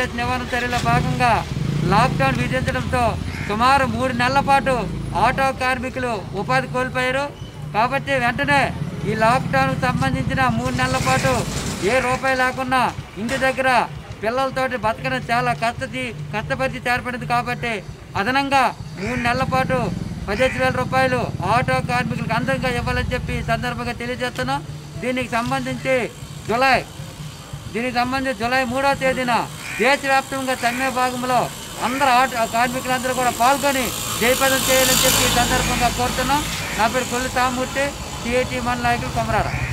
virus నివారణ చర్యల భాగంగా లాక్డౌన్ విధించడంతో సుమారు మూడు నెలల పాటు ఆటో కార్మికులు ఉపాధి కోల్పోయారు కాబట్టి వెంటనే ఈ లాక్డౌన్కు సంబంధించిన మూడు నెలల పాటు ఏ రూపాయి లేకున్నా ఇంటి దగ్గర పిల్లలతోటి బతకడం చాలా కష్టతి కష్టపరిచి ఏర్పడింది కాబట్టి అదనంగా మూడు నెలల పాటు పదిహేను వేల రూపాయలు ఆటో కార్మికులకు అందంగా ఇవ్వాలని చెప్పి ఈ సందర్భంగా తెలియజేస్తున్నాం దీనికి సంబంధించి జులై దీనికి సంబంధించి జూలై మూడో తేదీన దేశవ్యాప్తంగా సమ్మె భాగంలో అందరూ ఆటో కార్మికులందరూ కూడా పాల్గొని జయప్రదం చేయాలని చెప్పి ఈ సందర్భంగా కోరుతున్నాం నా పేరు కొల్లి సామూర్తి సిఐటి మన నాయకులు కొమరారా